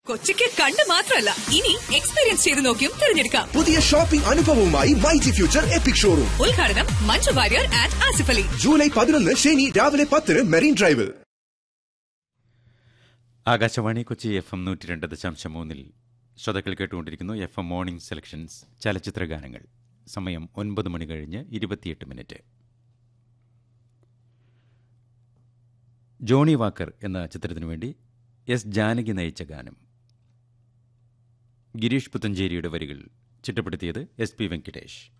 കൊച്ചിക്ക് കണ്ട് മാത്രമല്ല ഇനി എക്സ്പീരിയൻസ് ചെയ്ത് നോക്കിയും തിരഞ്ഞെടുക്കാം പുതിയ ഷോപ്പിംഗ് അനുഭവവുമായി മൈജി ഫ്യൂച്ചർ എപ്പിക് ഷോറൂം ഉദ്ഘാടനം മഞ്ജു വാര്യർ ആൻഡ് ആസിഫ് അലി ജൂലൈ പതിനൊന്ന് ശനി രാവിലെ പത്തിന് മെറീൻ ഡ്രൈവിൽ ആകാശവാണി കൊച്ചി എഫ് എം നൂറ്റി രണ്ട് ദശാംശം മൂന്നിൽ ശ്രോതാക്കൾ കേട്ടുകൊണ്ടിരിക്കുന്നു എഫ് എം മോർണിംഗ് സെലക്ഷൻസ് ചലച്ചിത്ര ഗാനങ്ങൾ സമയം ഒൻപത് മണി കഴിഞ്ഞ് ഇരുപത്തിയെട്ട് മിനിറ്റ് ജോണി വാക്കർ എന്ന ചിത്രത്തിനു വേണ്ടി എസ് ജാനകി നയിച്ച ഗാനം ഗിരീഷ് പുത്തഞ്ചേരിയുടെ വരികൾ ചിട്ടപ്പെടുത്തിയത് എസ് പി വെങ്കിടേഷ്